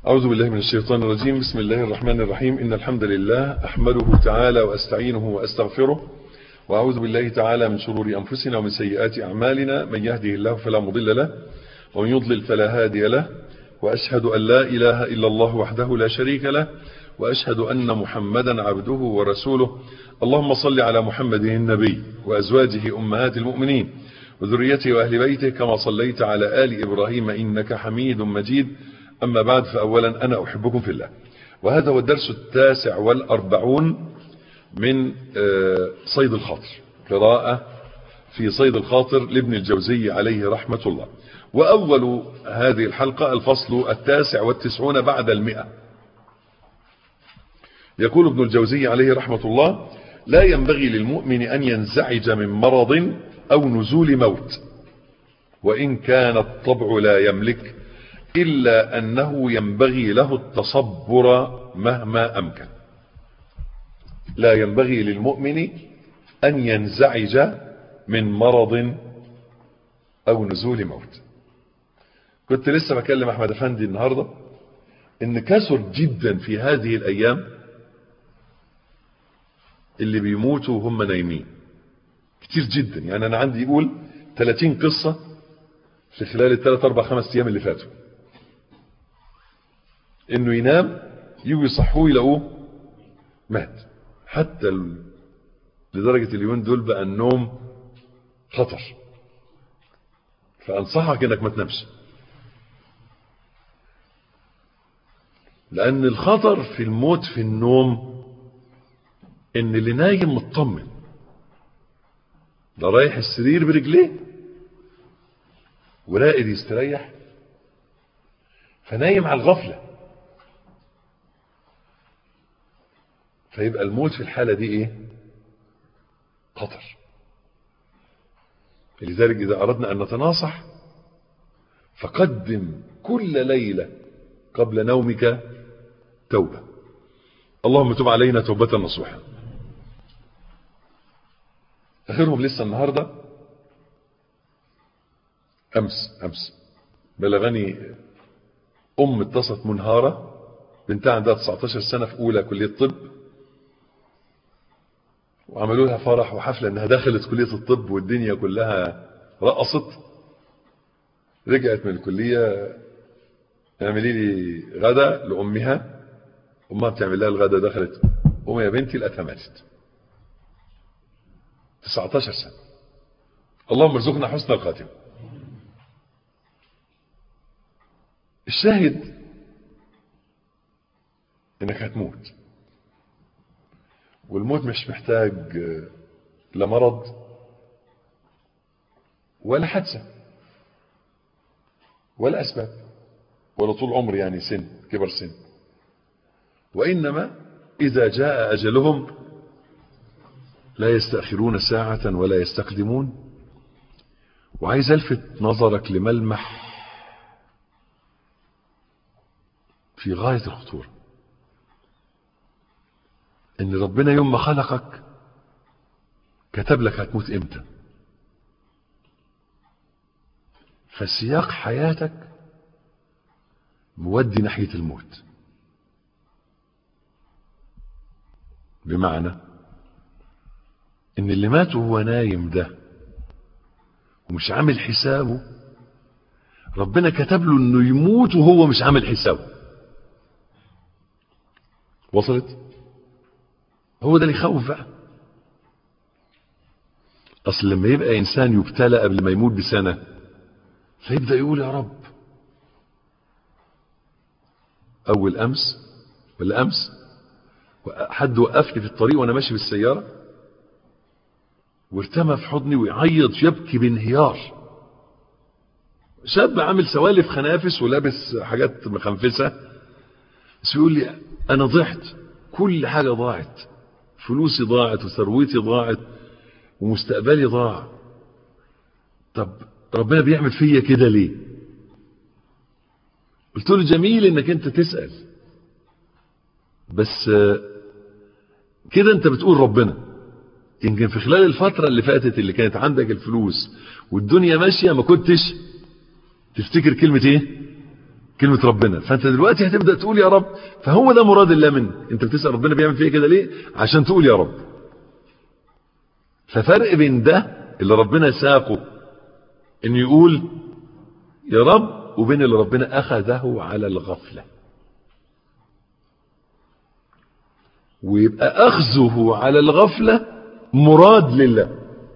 أعوذ بالله من الشيطان الرجيم بسم الله الرحمن الرحيم إن الحمد لله أحمده تعالى وأستعينه وأستغفره وأعوذ بالله تعالى من شرور أنفسنا ومن سيئات أعمالنا من يهده الله فلا مضل له ومن يضلل فلا هادي له وأشهد أن لا إله إلا الله وحده لا شريك له وأشهد أن محمدا عبده ورسوله اللهم صل على محمد النبي وأزواجه أمهات المؤمنين وذريته وأهل بيته كما صليت على آل إبراهيم إنك حميد مجيد أما بعد فأولا أنا أحبكم في الله وهذا هو الدرس التاسع والأربعون من صيد الخاطر قراءة في صيد الخاطر لابن الجوزي عليه رحمة الله وأول هذه الحلقة الفصل التاسع والتسعون بعد المئة يقول ابن الجوزي عليه رحمة الله لا ينبغي للمؤمن أن ينزعج من مرض أو نزول موت وإن كان الطبع لا يملك إلا أنه ينبغي له التصبر مهما أمكن لا ينبغي للمؤمن أن ينزعج من مرض أو نزول موت كنت لسه بكلم أحمد أفندي النهاردة إن كثر جدا في هذه الأيام اللي بيموتوا وهم نايمين كتير جدا يعني أنا عندي يقول 30 قصة في خلال الثلاث أربع خمس أيام اللي فاتوا إنه ينام يجوا يصحوه يلاقوه مات حتى ال... لدرجة اليومين دول بقى النوم خطر فأنصحك إنك ما تنامش لأن الخطر في الموت في النوم إن اللي نايم مطمن ده رايح السرير برجليه ورائد يستريح فنايم على الغفلة فيبقى الموت في الحالة دي ايه خطر لذلك إذا أردنا أن نتناصح فقدم كل ليلة قبل نومك توبة اللهم تب علينا توبة نصوحا آخرهم لسه النهاردة أمس أمس بلغني أم اتصلت منهارة بنتها عندها 19 سنة في أولى كلية طب وعملوا لها فرح وحفلة انها دخلت كلية الطب والدنيا كلها رقصت رجعت من الكلية اعملي لي غدا لأمها أمها بتعمل لها الغدا دخلت أم يا بنتي لقتها ماتت 19 سنة اللهم ارزقنا حسن الخاتمة الشاهد انك هتموت والموت مش محتاج لا مرض ولا حادثة ولا أسباب ولا طول عمر يعني سن كبر سن وإنما إذا جاء أجلهم لا يستأخرون ساعة ولا يستقدمون وعايز ألفت نظرك لملمح في غاية الخطورة ان ربنا يوم ما خلقك كتب لك هتموت امتى فسياق حياتك مودي ناحية الموت بمعنى ان اللي مات وهو نايم ده ومش عامل حسابه ربنا كتب له انه يموت وهو مش عامل حسابه وصلت هو ده اللي يخوف بقى اصل لما يبقى انسان يبتلى قبل ما يموت بسنة فيبدأ يقول يا رب اول امس ولا امس حد وقفني في الطريق وانا ماشي بالسيارة وارتمى في حضني ويعيط يبكي بانهيار شاب عامل سوالف خنافس ولابس حاجات مخنفسة بس يقول لي انا ضحت كل حاجة ضاعت فلوسي ضاعت وثروتي ضاعت ومستقبلي ضاع طب ربنا بيعمل فيا كده ليه قلت له جميل انك انت تسأل بس كده انت بتقول ربنا يمكن في خلال الفترة اللي فاتت اللي كانت عندك الفلوس والدنيا ماشية ما كنتش تفتكر كلمة ايه كلمة ربنا فانت دلوقتي هتبدأ تقول يا رب فهو ده مراد الله منك انت بتسأل ربنا بيعمل فيا كده ليه عشان تقول يا رب ففرق بين ده اللي ربنا ساقه انه يقول يا رب وبين اللي ربنا اخذه على الغفلة ويبقى اخذه على الغفلة مراد لله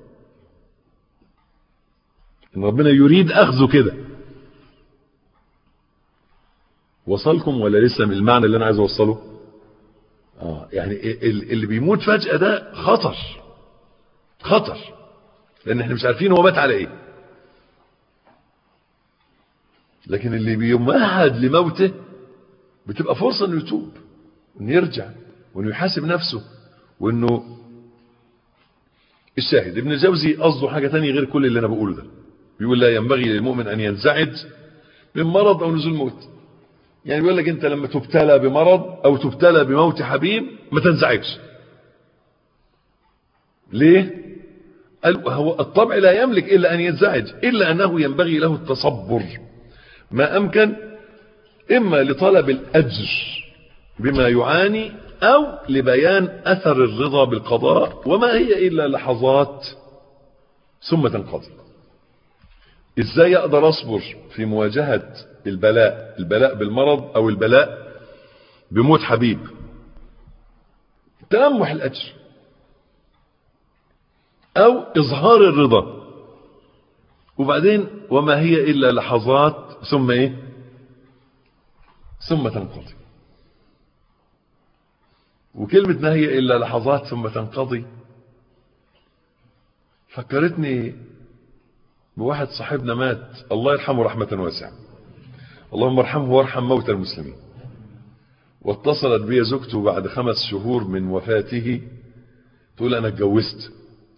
ان ربنا يريد اخذه كده وصلكم ولا لسه من المعنى اللي انا عايز اوصله اه يعني اللي بيموت فجأة ده خطر خطر لان احنا مش عارفين هو مات على ايه لكن اللي بيمهد لموته بتبقى فرصة انه يتوب وانه يرجع وانه يحاسب نفسه وانه الشاهد ابن الجوزي قصده حاجة تانية غير كل اللي انا بقوله ده بيقول لا ينبغي للمؤمن ان ينزعج من مرض او نزول موت يعني بيقول لك انت لما تبتلى بمرض او تبتلى بموت حبيب ما تنزعجش ليه قال هو الطبع لا يملك الا ان ينزعج الا انه ينبغي له التصبر ما امكن اما لطلب الاجر بما يعاني او لبيان اثر الرضا بالقضاء وما هي الا لحظات ثم تنقضي ازاي اقدر اصبر في مواجهة البلاء البلاء بالمرض او البلاء بموت حبيب تلمح الاجر او اظهار الرضا وبعدين وما هي الا لحظات ثم ايه ثم تنقضي وكلمة ما هي الا لحظات ثم تنقضي فكرتني بواحد صاحبنا مات الله يرحمه رحمة واسعة اللهم ارحمه وارحم موتى المسلمين واتصلت بي زوجته بعد خمس شهور من وفاته تقول انا اتجوزت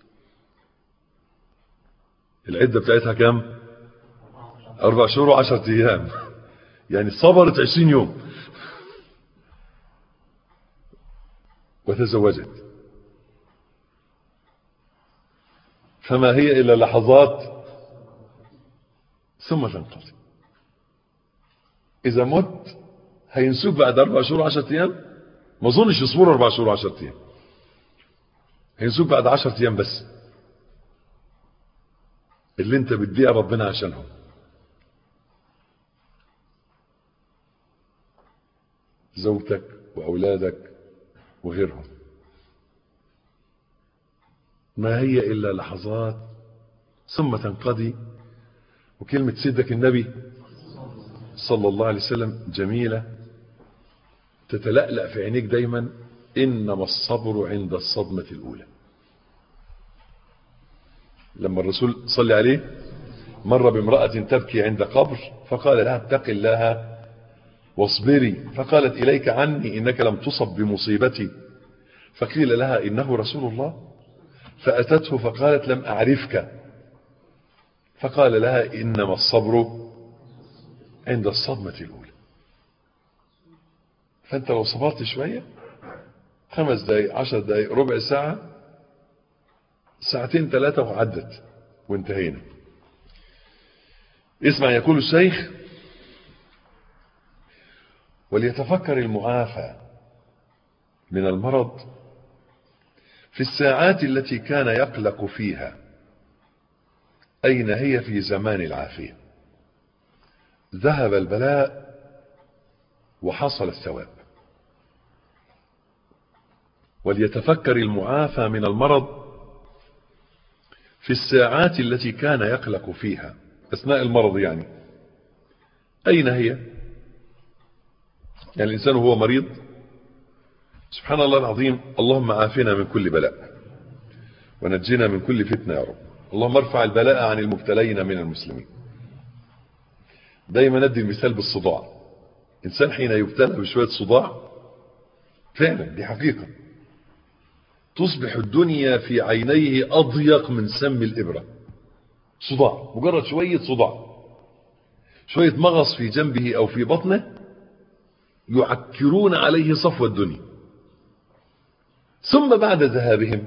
العدة بتاعتها كام اربع شهور وعشرة ايام يعني صبرت عشرين يوم وتزوجت فما هي الا لحظات ثم تنقضي اذا مت هينسوك بعد اربع شهور وعشرة ايام ما اظنش يصبروا اربع شهور وعشرة ايام هينسوك بعد عشرة ايام بس اللي انت بتبيع ربنا عشانهم زوجتك واولادك وغيرهم ما هي الا لحظات ثم تنقضي وكلمة سيدك النبي صلى الله عليه وسلم جميلة تتلألأ في عينيك دايما إنما الصبر عند الصدمة الأولى لما الرسول صلى عليه مر بامرأة تبكي عند قبر فقال لها اتق الله واصبري فقالت إليك عني إنك لم تصب بمصيبتي فقيل لها إنه رسول الله فأتته فقالت لم أعرفك فقال لها إنما الصبر عند الصدمة الأولى فأنت لو صبرت شوية خمس دقايق عشر دقايق ربع ساعة ساعتين ثلاثة وعدت وانتهينا اسمع يقول الشيخ وليتفكر المعافى من المرض في الساعات التي كان يقلق فيها أين هي في زمان العافية ذهب البلاء وحصل الثواب وليتفكر المعافى من المرض في الساعات التي كان يقلق فيها أثناء المرض يعني أين هي يعني الإنسان وهو مريض سبحان الله العظيم اللهم عافنا من كل بلاء ونجنا من كل فتنة يا رب اللهم ارفع البلاء عن المبتلين من المسلمين دايما ندي المثال بالصداع إنسان حين يبتلى بشوية صداع فعلا دي حقيقة تصبح الدنيا في عينيه أضيق من سم الإبرة صداع مجرد شوية صداع شوية مغص في جنبه أو في بطنه يعكرون عليه صفو الدنيا ثم بعد ذهابهم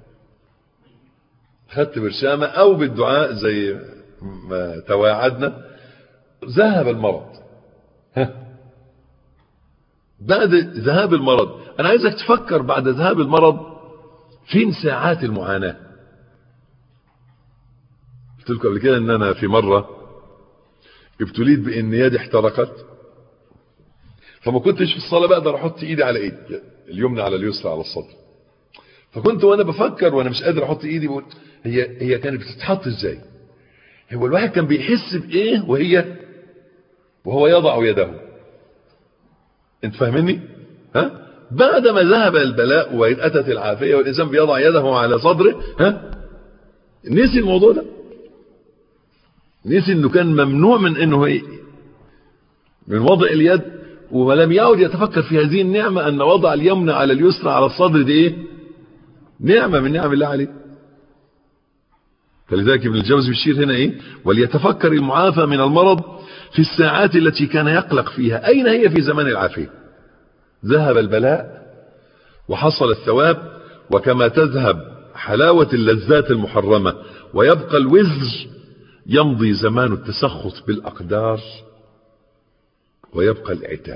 خدت برشامة أو بالدعاء زي ما تواعدنا ذهب المرض ها بعد ذهاب المرض انا عايزك تفكر بعد ذهاب المرض فين ساعات المعاناة قلت لكم قبل كده ان انا في مرة ابتليت بان يدي احترقت فما كنتش في الصلاة بقدر احط ايدي على ايدي اليمنى على اليسرى على الصدر فكنت وانا بفكر وانا مش قادر احط ايدي بقول هي هي كانت بتتحط ازاي هو الواحد كان بيحس بايه وهي وهو يضع يده انت فاهمني ها بعدما ذهب البلاء واتت العافيه والانسان بيضع يده على صدره ها نسي الموضوع ده نسي انه كان ممنوع من انه ايه من وضع اليد ولم يعد يتفكر في هذه النعمه ان وضع اليمنى على اليسرى على الصدر دي ايه نعمه من نعم الله عليه فلذلك ابن الجوزي بيشير هنا ايه وليتفكر المعافى من المرض في الساعات التي كان يقلق فيها اين هي في زمان العافيه ذهب البلاء وحصل الثواب وكما تذهب حلاوة اللذات المحرمة ويبقى الوزر يمضي زمان التسخط بالأقدار ويبقى العتاب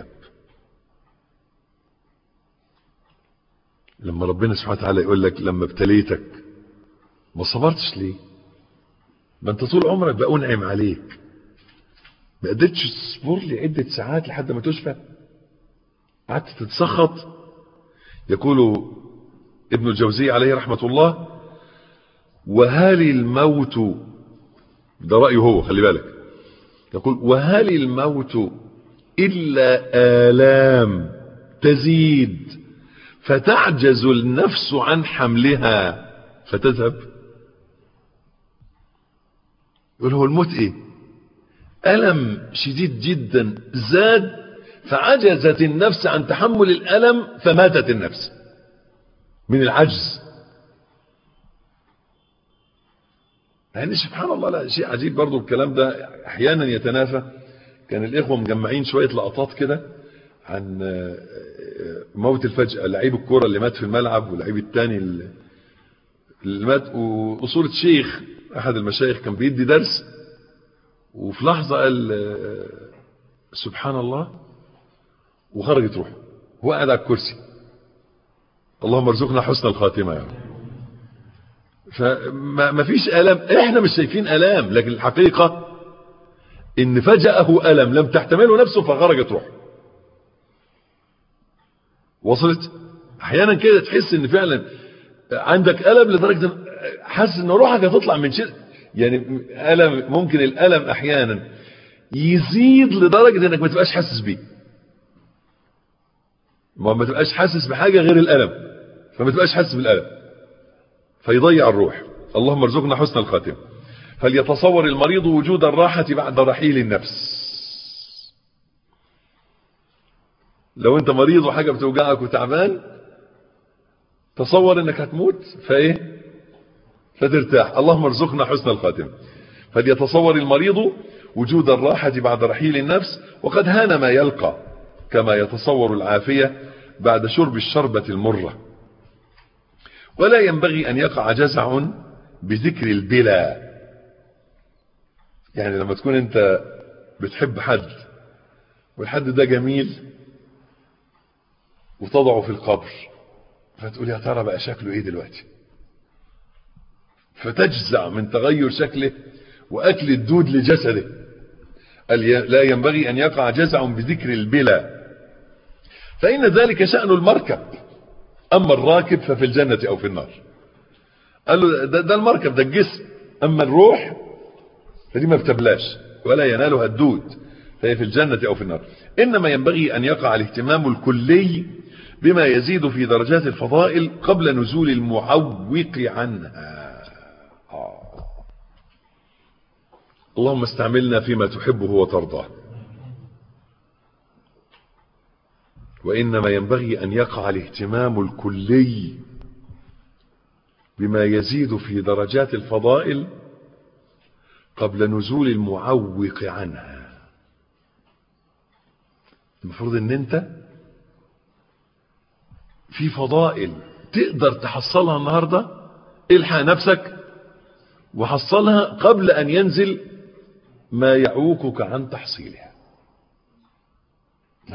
لما ربنا سبحانه وتعالى يقول لك لما ابتليتك ما صبرتش ليه ما انت طول عمرك بأنعم عليك ما قدرتش تصبر لي عدة ساعات لحد ما تشفى قعدت تتسخط يقول ابن الجوزي عليه رحمة الله وهل الموت ده رأيه هو خلي بالك يقول وهل الموت إلا آلام تزيد فتعجز النفس عن حملها فتذهب يقول هو الموت ايه ألم شديد جدا زاد فعجزت النفس عن تحمل الألم فماتت النفس من العجز يعني سبحان الله لا شيء عجيب برضو الكلام ده احيانا يتنافى كان الاخوه مجمعين شويه لقطات كده عن موت الفجأة لعيب الكرة اللي مات في الملعب واللعيب الثاني اللي مات وصورة شيخ احد المشايخ كان بيدي درس وفي لحظة قال سبحان الله وخرجت روحه هو قاعد على الكرسي اللهم ارزقنا حسن الخاتمة يا رب فما فيش ألم احنا مش شايفين ألام لكن الحقيقة ان فجأه ألم لم تحتمله نفسه فخرجت روحه وصلت احيانا كده تحس ان فعلا عندك ألم لدرجة حاسس ان روحك هتطلع من شيء يعني ألم ممكن الألم احيانا يزيد لدرجة انك ما تبقاش حاسس بيه ما ما تبقاش حاسس بحاجة غير الألم فما تبقاش حاسس بالألم فيضيع الروح اللهم ارزقنا حسن الخاتم فليتصور المريض وجود الراحة بعد رحيل النفس لو انت مريض وحاجة بتوجعك وتعبان تصور انك هتموت فايه فترتاح اللهم ارزقنا حسن الخاتم فليتصور المريض وجود الراحة بعد رحيل النفس وقد هان ما يلقى كما يتصور العافية بعد شرب الشربة المرة ولا ينبغي أن يقع جزع بذكر البلا يعني لما تكون أنت بتحب حد والحد ده جميل وتضعه في القبر فتقول يا ترى بقى شكله ايه دلوقتي فتجزع من تغير شكله واكل الدود لجسده لا ينبغي ان يقع جزع بذكر البلا فان ذلك شأن المركب اما الراكب ففي الجنة او في النار قال له ده, ده المركب ده الجسم اما الروح فدي ما بتبلاش ولا ينالها الدود فهي في الجنة او في النار انما ينبغي ان يقع الاهتمام الكلي بما يزيد في درجات الفضائل قبل نزول المعوق عنها آه. اللهم استعملنا فيما تحبه وترضاه وإنما ينبغي أن يقع الاهتمام الكلي بما يزيد في درجات الفضائل قبل نزول المعوق عنها المفروض ان انت في فضائل تقدر تحصلها النهاردة الحق نفسك وحصلها قبل ان ينزل ما يعوقك عن تحصيلها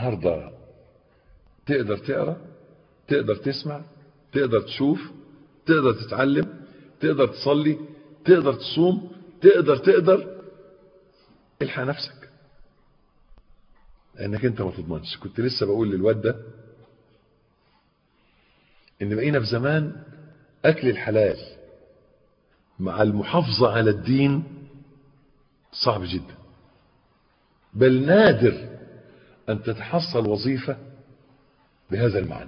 النهاردة تقدر تقرأ تقدر تسمع تقدر تشوف تقدر تتعلم تقدر تصلي تقدر تصوم تقدر تقدر الحق نفسك لانك انت ما تضمنش كنت لسه بقول للواد ده ان بقينا في زمان اكل الحلال مع المحافظة على الدين صعب جدا بل نادر ان تتحصل وظيفة بهذا المعنى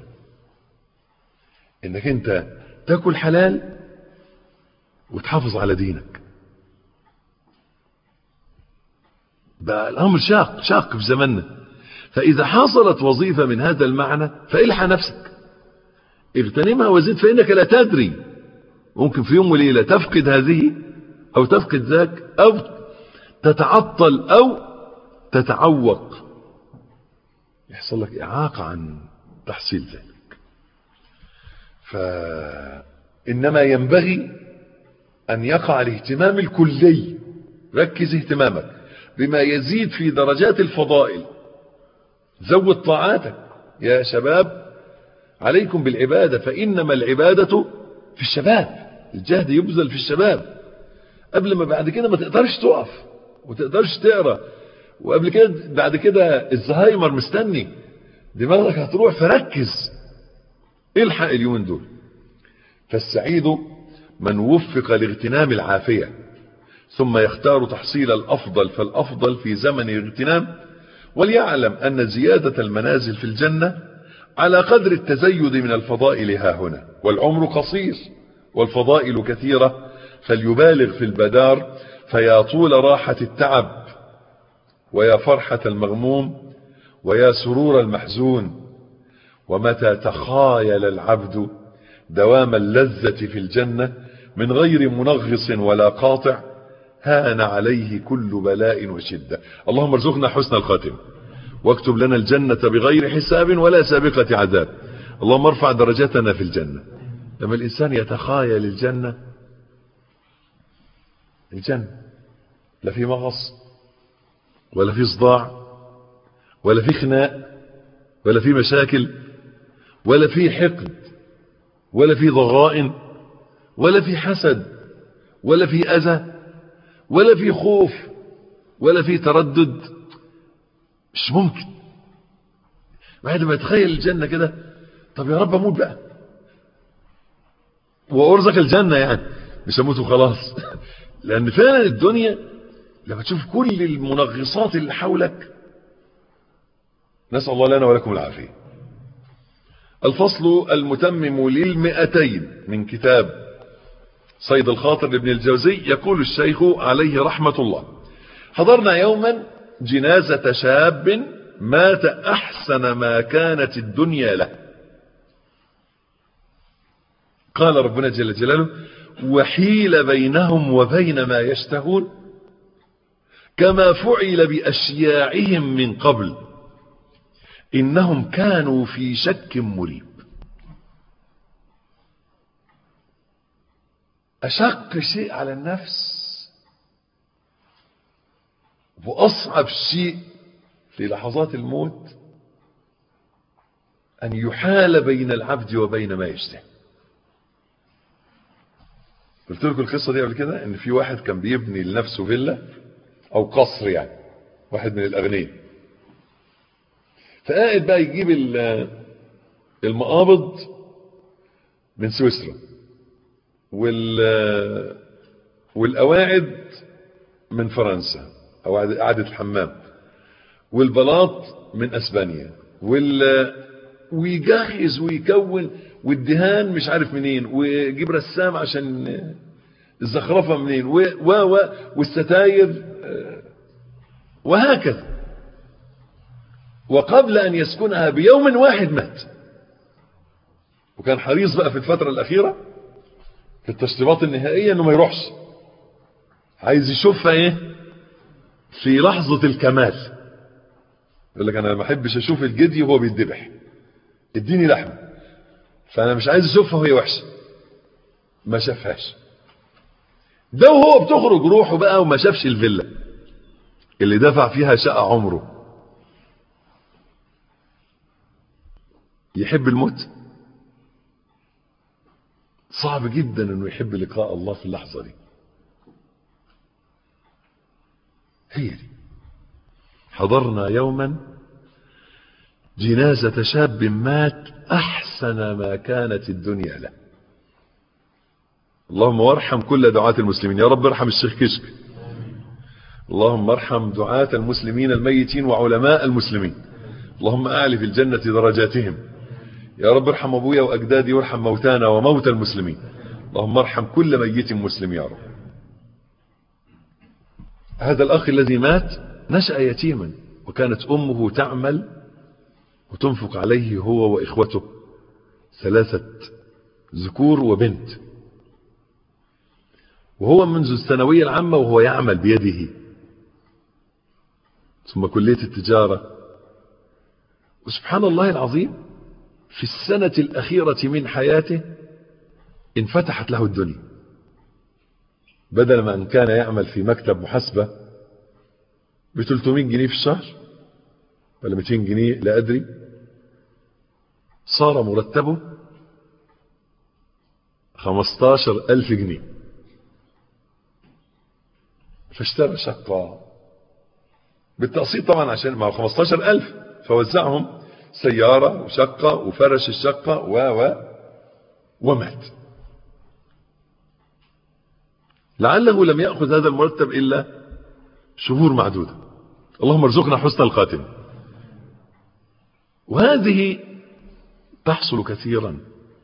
انك انت تاكل حلال وتحافظ على دينك بقى الامر شاق شاق في زماننا فاذا حصلت وظيفة من هذا المعنى فالحى نفسك اغتنمها وزد فانك لا تدري ممكن في يوم وليلة تفقد هذه او تفقد ذاك او تتعطل او تتعوق يحصل لك اعاقة عن تحصيل ذلك فإنما ينبغي أن يقع الاهتمام الكلي ركز اهتمامك بما يزيد في درجات الفضائل زود طاعاتك يا شباب عليكم بالعبادة فإنما العبادة في الشباب الجهد يبذل في الشباب قبل ما بعد كده ما تقدرش تقف وتقدرش تقرا وقبل كده بعد كده الزهايمر مستني دماغك هتروح فركز الحق اليومين دول فالسعيد من وفق لاغتنام العافية ثم يختار تحصيل الأفضل فالأفضل في زمن الاغتنام وليعلم أن زيادة المنازل في الجنة على قدر التزيد من الفضائل ها هنا والعمر قصير والفضائل كثيرة فليبالغ في البدار فيا طول راحة التعب ويا فرحة المغموم ويا سرور المحزون ومتى تخايل العبد دوام اللذة في الجنة من غير منغص ولا قاطع هان عليه كل بلاء وشدة اللهم ارزقنا حسن الخاتم واكتب لنا الجنة بغير حساب ولا سابقة عذاب اللهم ارفع درجتنا في الجنة لما الإنسان يتخايل الجنة الجنة لا في مغص ولا في صداع ولا في خناق ولا في مشاكل ولا في حقد ولا في ضغائن ولا في حسد ولا في أذى ولا في خوف ولا في تردد مش ممكن بعد ما يتخيل الجنة كده طب يا رب اموت بقى وارزق الجنة يعني مش اموت وخلاص لان فعلا الدنيا لما تشوف كل المنغصات اللي حولك نسأل الله لنا ولكم العافية الفصل المتمم للمئتين من كتاب صيد الخاطر لابن الجوزي يقول الشيخ عليه رحمة الله حضرنا يوما جنازة شاب مات أحسن ما كانت الدنيا له قال ربنا جل جلاله وحيل بينهم وبين ما يشتهون كما فعل بأشياعهم من قبل إنهم كانوا في شك مريب أشق شيء على النفس وأصعب شيء في لحظات الموت أن يحال بين العبد وبين ما يشتهي قلت لكم القصة دي قبل كده ان في واحد كان بيبني لنفسه فيلا او قصر يعني واحد من الاغنياء فقاعد بقى يجيب المقابض من سويسرا وال والقواعد من فرنسا او قعدة الحمام والبلاط من اسبانيا وال ويجهز ويكون والدهان مش عارف منين ويجيب رسام عشان الزخرفة منين و و والستاير وهكذا وقبل أن يسكنها بيوم واحد مات وكان حريص بقى في الفترة الأخيرة في التشطيبات النهائية أنه ما يروحش عايز يشوفها إيه في لحظة الكمال يقول لك أنا ما أحبش أشوف الجدي وهو بيتذبح اديني لحمه فانا مش عايز اشوفها وهي وحشه ما شافهاش ده وهو بتخرج روحه بقى وما شافش الفيلا اللي دفع فيها شقة عمره يحب الموت صعب جدا انه يحب لقاء الله في اللحظة دي هي دي حضرنا يوما جنازة شاب مات أحسن ما كانت الدنيا له اللهم وارحم كل دعاة المسلمين يا رب ارحم الشيخ كشك اللهم ارحم دعاة المسلمين الميتين وعلماء المسلمين اللهم أعلي في الجنة درجاتهم يا رب ارحم أبويا وأجدادي وارحم موتانا وموتى المسلمين اللهم ارحم كل ميت مسلم يا رب هذا الأخ الذي مات نشأ يتيما وكانت أمه تعمل وتنفق عليه هو وإخوته ثلاثة ذكور وبنت وهو منذ الثانوية العامة وهو يعمل بيده ثم كلية التجارة وسبحان الله العظيم في السنة الأخيرة من حياته انفتحت له الدنيا بدل ما أن كان يعمل في مكتب محاسبة ب 300 جنيه في الشهر ولا 200 جنيه لا أدري صار مرتبه 15 ألف جنيه فاشترى شقة بالتقسيط طبعا عشان ما هو 15 ألف فوزعهم سيارة وشقة وفرش الشقة و و ومات لعله لم يأخذ هذا المرتب إلا شهور معدودة اللهم ارزقنا حسن الخاتمة وهذه تحصل كثيرا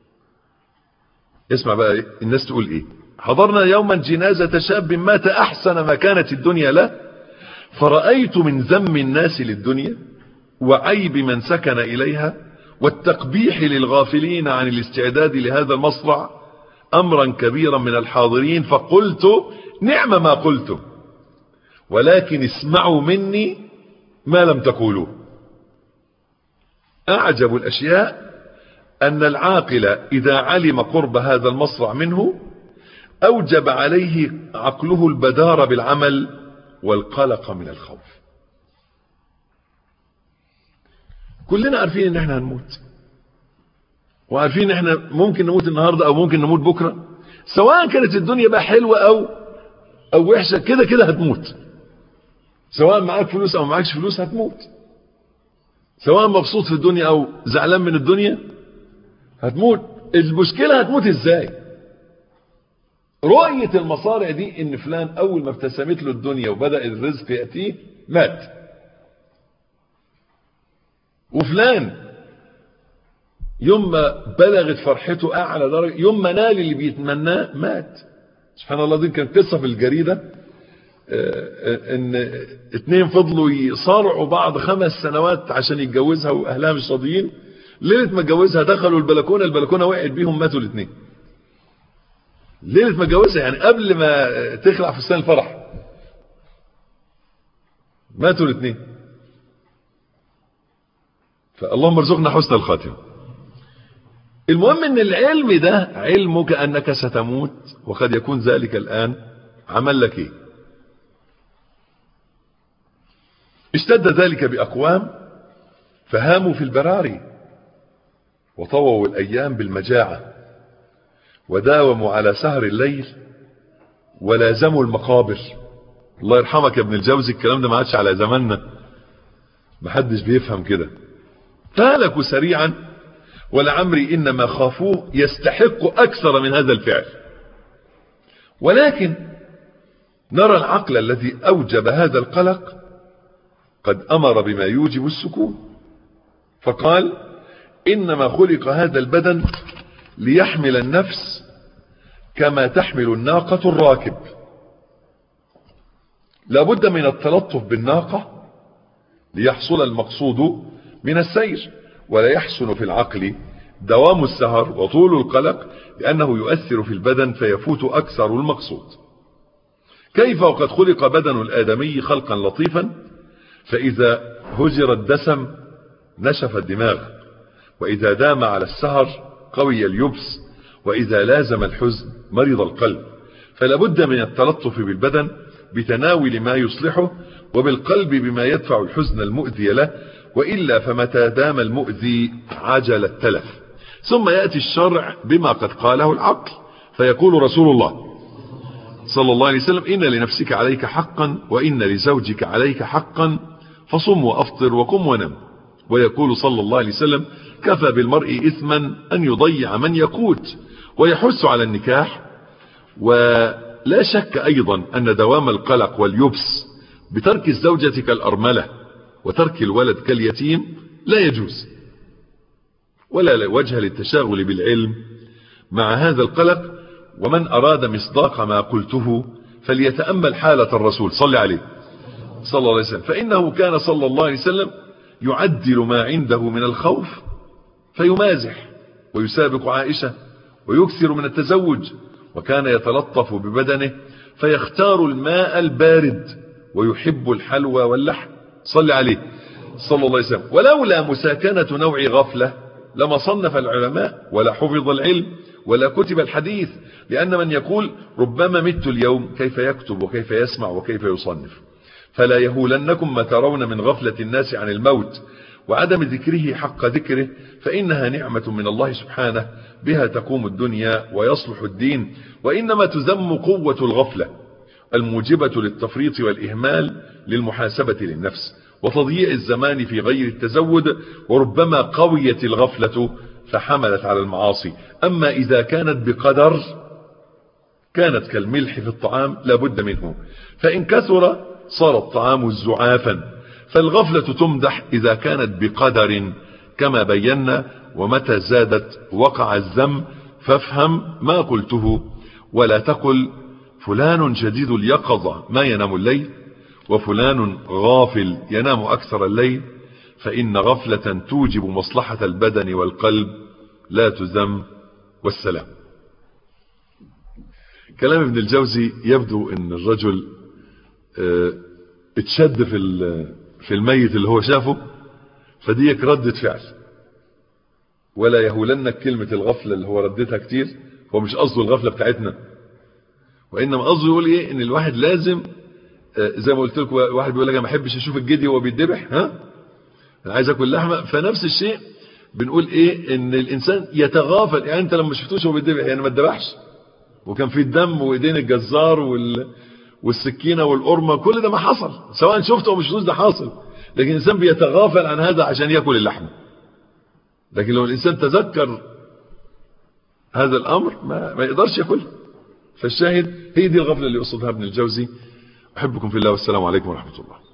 اسمع بقى إيه؟ الناس تقول ايه حضرنا يوما جنازة شاب مات احسن ما كانت الدنيا له فرأيت من ذم الناس للدنيا وعيب من سكن اليها والتقبيح للغافلين عن الاستعداد لهذا المصرع امرا كبيرا من الحاضرين فقلت نعم ما قلت ولكن اسمعوا مني ما لم تقولوه اعجب الاشياء ان العاقل اذا علم قرب هذا المصرع منه اوجب عليه عقله البدار بالعمل والقلق من الخوف كلنا عارفين ان احنا هنموت وعارفين ان احنا ممكن نموت النهاردة او ممكن نموت بكرة سواء كانت الدنيا بقى حلوة او او وحشة كده كده هتموت سواء معاك فلوس او معاكش فلوس هتموت سواء مبسوط في الدنيا او زعلان من الدنيا هتموت المشكلة هتموت ازاي رؤية المصارع دي ان فلان اول ما ابتسمت له الدنيا وبدأ الرزق يأتيه مات وفلان يوم ما بلغت فرحته اعلى درجة يوم ما نال اللي بيتمناه مات سبحان الله دي كانت قصة في الجريدة ان اتنين فضلوا يصارعوا بعض خمس سنوات عشان يتجوزها واهلها مش راضيين ليله ما اتجوزها دخلوا البلكونه البلكونه وقعت بيهم ماتوا الاثنين ليله ما اتجوزها يعني قبل ما تخلع فستان الفرح ماتوا الاثنين فاللهم ارزقنا حسن الخاتمه المهم ان العلم ده علمك انك ستموت وقد يكون ذلك الان عمل لك ايه اشتد ذلك بأقوام فهاموا في البراري وطووا الأيام بالمجاعة وداوموا على سهر الليل ولازموا المقابر الله يرحمك يا ابن الجوزي الكلام ده ما عادش على زماننا محدش بيفهم كده فهلكوا سريعا ولعمري إنما خافوه يستحق أكثر من هذا الفعل ولكن نرى العقل الذي أوجب هذا القلق قد أمر بما يوجب السكون فقال إنما خلق هذا البدن ليحمل النفس كما تحمل الناقة الراكب لابد من التلطف بالناقة ليحصل المقصود من السير ولا يحسن في العقل دوام السهر وطول القلق لأنه يؤثر في البدن فيفوت أكثر المقصود كيف وقد خلق بدن الآدمي خلقا لطيفا فإذا هجر الدسم نشف الدماغ وإذا دام على السهر قوي اليبس وإذا لازم الحزن مرض القلب فلا بد من التلطف بالبدن بتناول ما يصلحه وبالقلب بما يدفع الحزن المؤذي له وإلا فمتى دام المؤذي عجل التلف ثم يأتي الشرع بما قد قاله العقل فيقول رسول الله صلى الله عليه وسلم إن لنفسك عليك حقا وإن لزوجك عليك حقا فصم وأفطر وقم ونم ويقول صلى الله عليه وسلم كفى بالمرء إثما أن يضيع من يقوت ويحث على النكاح ولا شك أيضا أن دوام القلق واليبس بترك الزوجة كالأرملة وترك الولد كاليتيم لا يجوز ولا وجه للتشاغل بالعلم مع هذا القلق ومن أراد مصداق ما قلته فليتأمل حالة الرسول صلى عليه صلى الله عليه وسلم فإنه كان صلى الله عليه وسلم يعدل ما عنده من الخوف فيمازح ويسابق عائشة ويكثر من التزوج وكان يتلطف ببدنه فيختار الماء البارد ويحب الحلوى واللحم صلى عليه صلى الله عليه وسلم ولولا مساكنة نوع غفلة لما صنف العلماء ولا حفظ العلم ولا كتب الحديث لأن من يقول ربما مت اليوم كيف يكتب وكيف يسمع وكيف يصنف فلا يهولنكم ما ترون من غفلة الناس عن الموت وعدم ذكره حق ذكره فإنها نعمة من الله سبحانه بها تقوم الدنيا ويصلح الدين وإنما تذم قوة الغفلة الموجبة للتفريط والإهمال للمحاسبة للنفس وتضييع الزمان في غير التزود وربما قويت الغفلة فحملت على المعاصي أما إذا كانت بقدر كانت كالملح في الطعام لابد منه فإن كثر صار الطعام زعافا فالغفلة تمدح إذا كانت بقدر كما بينا ومتى زادت وقع الذم فافهم ما قلته ولا تقل فلان شديد اليقظة ما ينام الليل وفلان غافل ينام أكثر الليل فإن غفلة توجب مصلحة البدن والقلب لا تذم والسلام كلام ابن الجوزي يبدو ان الرجل اه اتشد في في الميت اللي هو شافه فديك ردة فعل ولا يهولنك كلمة الغفلة اللي هو ردتها كتير هو مش قصده الغفلة بتاعتنا وإنما قصده يقول إيه إن الواحد لازم اه زي ما قلت لكم واحد بيقول لك أنا ما بحبش أشوف الجدي وهو بيتذبح ها أنا عايز أكل لحمة فنفس الشيء بنقول إيه إن الإنسان يتغافل يعني أنت لما شفتوش وهو بيتذبح يعني ما اتذبحش وكان في الدم وايدين الجزار وال... والسكينة والقرمة كل ده ما حصل سواء شفته او مش شفتوش ده حاصل لكن الانسان بيتغافل عن هذا عشان ياكل اللحم لكن لو الانسان تذكر هذا الامر ما, ما يقدرش ياكل فالشاهد هي دي الغفلة اللي يقصدها ابن الجوزي احبكم في الله والسلام عليكم ورحمة الله